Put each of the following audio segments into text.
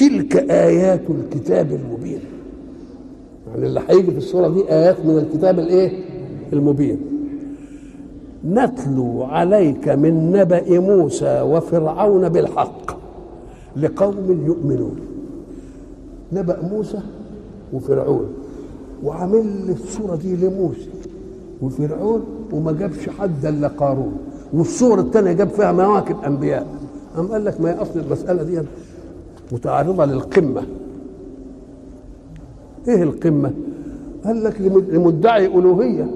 تلك آيات الكتاب المبين يعني اللي هيجي في السورة دي آيات من الكتاب الإيه؟ المبين نتلو عليك من نبأ موسى وفرعون بالحق لقوم يؤمنون نبأ موسى وفرعون وعامل لي الصورة دي لموسى وفرعون وما جابش حد الا قارون والصورة الثانية جاب فيها مواكب أنبياء أم قال لك ما هي أصل المسألة دي متعرضة للقمة إيه القمة؟ قال لك لمدعي ألوهية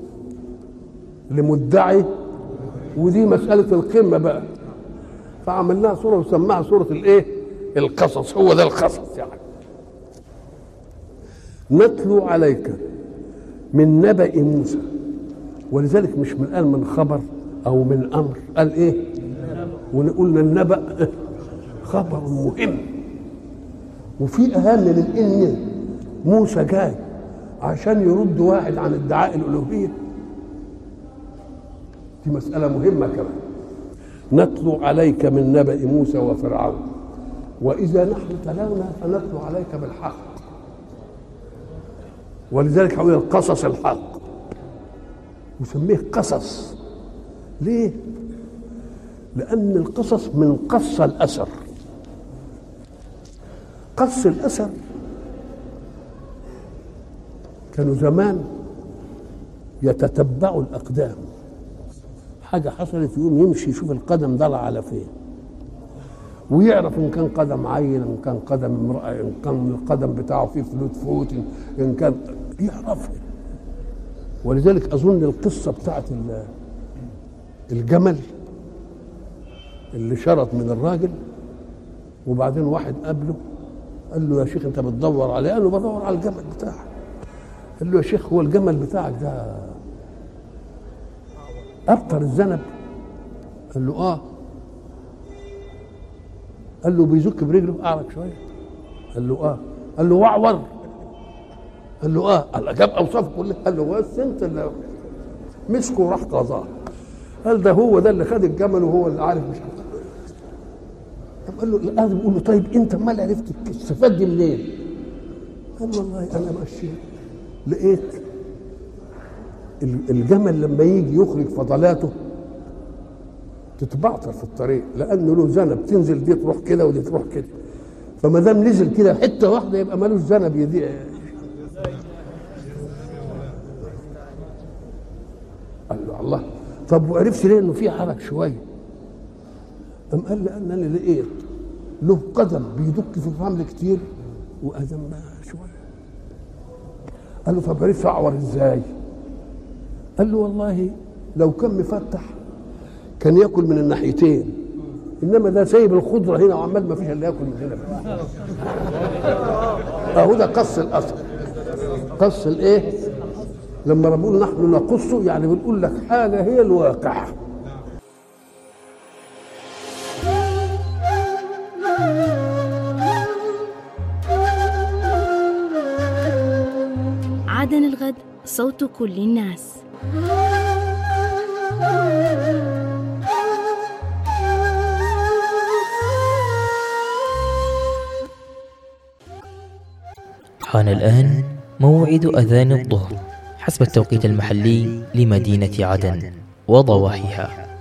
لمدعي ودي مسألة القمة بقى فعملناها صورة وسماها صورة الإيه؟ القصص هو ده القصص يعني نتلو عليك من نبأ موسى ولذلك مش من قال من خبر أو من أمر قال إيه؟ وقلنا النبأ خبر مهم وفي أهم من إن موسى جاي عشان يرد واحد عن ادعاء الألوهية دي مسألة مهمة كمان نتلو عليك من نبأ موسى وفرعون وإذا نحن تلونا فنتلو عليك بالحق ولذلك هقول القصص الحق وسميه قصص ليه؟ لأن القصص من قص الأثر قص الأثر كانوا زمان يتتبعوا الأقدام حاجة حصلت يقوم يمشي يشوف القدم ضلع على فين ويعرف ان كان قدم عيل ان كان قدم امراه ان كان القدم بتاعه فيه فلوت فوت ان كان يعرفها ولذلك اظن القصه بتاعت الجمل اللي شرط من الراجل وبعدين واحد قابله قال له يا شيخ انت بتدور عليه قال له بدور على الجمل بتاعك قال له يا شيخ هو الجمل بتاعك ده ابطر الذنب قال له اه قال له بيزك برجله اعرج شويه قال له اه قال له وعور قال له اه قال جاب اوصافه كلها قال له بس انت اللي مسكه وراح قضاه قال ده هو ده اللي خد الجمل وهو اللي عارف مش عارف طب قال له القاضي بيقول له طيب انت امال عرفت الصفات دي منين؟ قال والله انا ماشي لقيت الجمل لما يجي يخرج فضلاته تتبعتر في الطريق لانه له ذنب تنزل دي تروح كده ودي تروح كده فما دام نزل كده حته واحده يبقى مالوش ذنب يضيع قال له الله طب وعرفت ليه انه في حرك شويه قام قال لي انني لقيت له قدم بيدك في الرمل كتير وقدم شويه قال له طب عرفت اعور ازاي قال له والله لو كان مفتح كان ياكل من الناحيتين انما ده سايب الخضره هنا وعمال ما فيش الا ياكل من هنا اهو ده قص الاثر قص الايه لما بنقول نحن نقصه يعني بنقول لك حاجه هي الواقع عدن الغد صوت كل الناس حان الآن موعد أذان الظهر حسب التوقيت المحلي لمدينة عدن وضواحيها